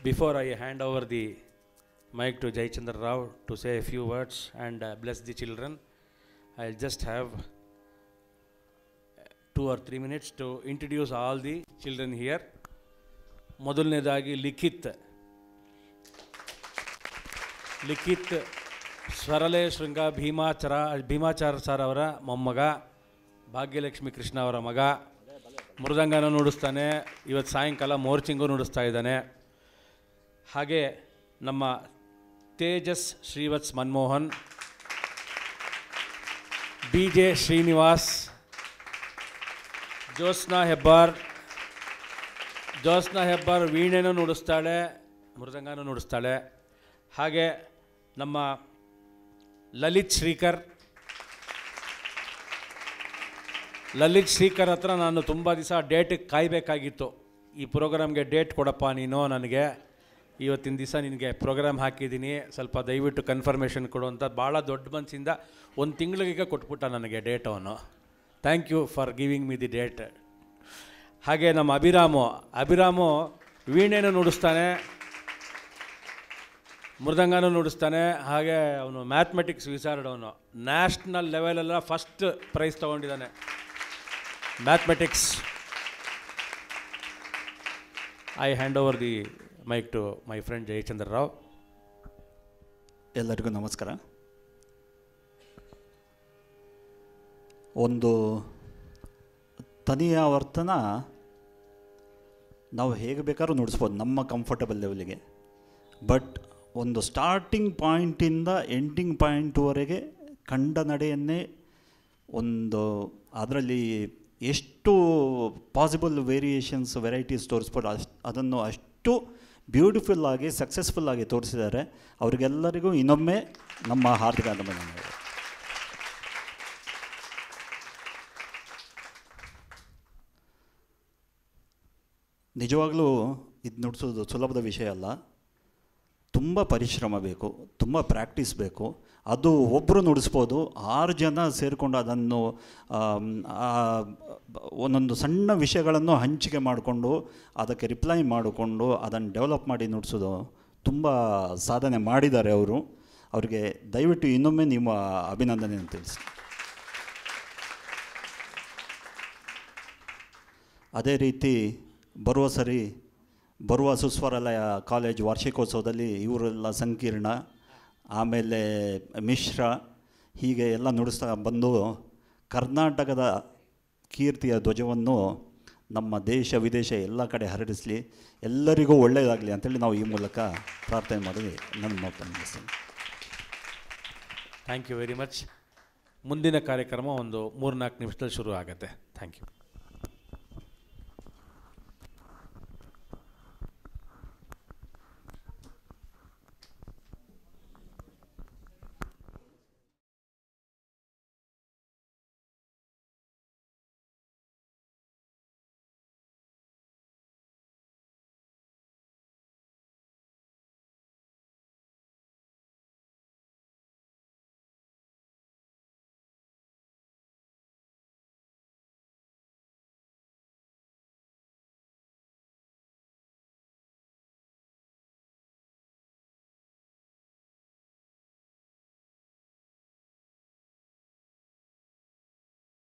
Before I hand over the mic to Jaychandra Rao to say a few words and uh, bless the children, I'll just have two or three minutes to introduce all the children here. ಮೊದಲನೇದಾಗಿ ಲಿಖಿತ್ ಲಿಖಿತ್ ಸ್ವರಲೆ ಶೃಂಗ ಭೀಮಾಚರ ಭೀಮಾಚಾರ sir ಅವರ ಮೊಮ್ಮಗ ಭಾಗ್ಯಲಕ್ಷ್ಮಿ ಕೃಷ್ಣ ಅವರ ಮಗ ಮೃದಂಗನ ನುಡಿಸ್ತಾನೆ ಇವತ್ತು ಸಾಯಂಕಾಲ ಮೋರ್ಚಿಂಗು ನುಡಿಸ್ತಾ ಇದ್ದಾನೆ ಹಾಗೆ ನಮ್ಮ ತೇಜಸ್ ಶ್ರೀವತ್ಸ್ ಮನ್ಮೋಹನ್ ಬಿ ಜೆ ಶ್ರೀನಿವಾಸ್ ಜ್ಯೋತ್ಸ್ನಾ ಹೆಬ್ಬಾರ್ ಜ್ಯೋತ್ಸ್ನಾ ಹೆಬ್ಬಾರ್ ವೀಣೆನೂ ನುಡಿಸ್ತಾಳೆ ಮೃದಂಗನೂ ನುಡಿಸ್ತಾಳೆ ಹಾಗೆ ನಮ್ಮ ಲಲಿತ್ ಶ್ರೀಕರ್ ಲಲಿತ್ ಶ್ರೀಕರ್ ಹತ್ರ ನಾನು ತುಂಬ ದಿವಸ ಡೇಟಿಗೆ ಕಾಯಬೇಕಾಗಿತ್ತು ಈ ಪ್ರೋಗ್ರಾಮ್ಗೆ ಡೇಟ್ ಕೊಡಪ್ಪ ನೀನು ನನಗೆ ಇವತ್ತಿನ ದಿವಸ ನಿನಗೆ ಪ್ರೋಗ್ರಾಮ್ ಹಾಕಿದ್ದೀನಿ ಸ್ವಲ್ಪ ದಯವಿಟ್ಟು ಕನ್ಫರ್ಮೇಷನ್ ಕೊಡು ಅಂತ ಭಾಳ ದೊಡ್ಡ ಮನಸ್ಸಿಂದ ಒಂದು ತಿಂಗಳಿಗೆ ಕೊಟ್ಬಿಟ್ಟ ನನಗೆ ಡೇಟ್ ಅವನು thank you for giving me the date ಹಾಗೆ ನಮ್ಮ ಅಭಿರಾಮು ಅಭಿರಾಮು ವೀಣೆನೂ ನುಡಿಸ್ತಾನೆ ಮೃದಂಗನೂ ನುಡಿಸ್ತಾನೆ ಹಾಗೆ ಅವನು ಮ್ಯಾಥಮೆಟಿಕ್ಸ್ ವಿಸಾರ್ಡ್ ಅವನು ನ್ಯಾಷನಲ್ ಲೆವೆಲೆಲ್ಲ ಫಸ್ಟ್ ಪ್ರೈಸ್ ತೊಗೊಂಡಿದ್ದಾನೆ mathematics I hand over the mic to my friend Jayachandra Rao ಎಲ್ಲರಿಗೂ ನಮಸ್ಕಾರ ಒಂದು ತನಿಯ ವರ್ತನ ನಾವು ಹೇಗೆ ಬೇಕಾದ್ರೂ ನುಡಿಸ್ಬೋದು ನಮ್ಮ ಕಂಫರ್ಟಬಲ್ ಲೆವೆಲಿಗೆ ಬಟ್ ಒಂದು ಸ್ಟಾರ್ಟಿಂಗ್ ಪಾಯಿಂಟಿಂದ ಎಂಡಿಂಗ್ ಪಾಯಿಂಟ್ವರೆಗೆ ಕಂಡ ನಡೆಯನ್ನೇ ಒಂದು ಅದರಲ್ಲಿ ಎಷ್ಟು ಪಾಸಿಬಲ್ ವೇರಿಯೇಷನ್ಸ್ ವೆರೈಟೀಸ್ ತೋರಿಸ್ಬೋದು ಅಷ್ಟು ಅದನ್ನು ಅಷ್ಟು ಬ್ಯೂಟಿಫುಲ್ ಆಗಿ ಸಕ್ಸಸ್ಫುಲ್ ಆಗಿ ತೋರಿಸಿದ್ದಾರೆ ಅವರಿಗೆಲ್ಲರಿಗೂ ಇನ್ನೊಮ್ಮೆ ನಮ್ಮ ಹಾರ್ದಿಕ ಅಭಿನಂದನೆಗಳು ನಿಜವಾಗ್ಲೂ ಇದು ನುಡಿಸೋದು ಸುಲಭದ ವಿಷಯ ಅಲ್ಲ ತುಂಬ ಪರಿಶ್ರಮ ಬೇಕು ತುಂಬ ಪ್ರಾಕ್ಟೀಸ್ ಬೇಕು ಅದು ಒಬ್ಬರು ನುಡಿಸ್ಬೋದು ಆರು ಜನ ಸೇರಿಕೊಂಡು ಅದನ್ನು ಆಮ್, ಆ, ಒಂದೊಂದು ಸಣ್ಣ ವಿಷಯಗಳನ್ನು ಹಂಚಿಕೆ ಮಾಡಿಕೊಂಡು ಅದಕ್ಕೆ ರಿಪ್ಲೈ ಮಾಡಿಕೊಂಡು ಅದನ್ನು ಡೆವಲಪ್ ಮಾಡಿ ನುಡಿಸೋದು ತುಂಬ ಸಾಧನೆ ಮಾಡಿದ್ದಾರೆ ಅವರು ಅವರಿಗೆ ದಯವಿಟ್ಟು ಇನ್ನೊಮ್ಮೆ ನಿಮ್ಮ ಅಭಿನಂದನೆಯನ್ನು ತಿಳಿಸಿ ಅದೇ ರೀತಿ ಬರುವ ಸರಿ ಬರುವ ಸುಸ್ವರಾಲಯ ಕಾಲೇಜ್ ವಾರ್ಷಿಕೋತ್ಸವದಲ್ಲಿ ಇವರೆಲ್ಲ ಸಂಕೀರ್ಣ ಆಮೇಲೆ ಮಿಶ್ರ ಹೀಗೆ ಎಲ್ಲ ನುಡಿಸ್ತಾ ಬಂದು ಕರ್ನಾಟಕದ ಕೀರ್ತಿಯ ಧ್ವಜವನ್ನು ನಮ್ಮ ದೇಶ ವಿದೇಶ ಎಲ್ಲ ಕಡೆ ಹರಡಿಸಲಿ ಎಲ್ಲರಿಗೂ ಒಳ್ಳೆಯದಾಗಲಿ ಅಂತೇಳಿ ನಾವು ಈ ಮೂಲಕ ಪ್ರಾರ್ಥನೆ ಮಾಡಿ ನನ್ನ ಮಾತನ್ನು ಮುಗಿಸ್ತೀನಿ ಥ್ಯಾಂಕ್ ಯು ವೆರಿ ಮಚ್ ಮುಂದಿನ ಕಾರ್ಯಕ್ರಮ ಒಂದು ಮೂರ್ನಾಲ್ಕು ನಿಮಿಷದಲ್ಲಿ ಶುರು ಆಗುತ್ತೆ ಥ್ಯಾಂಕ್ ಯು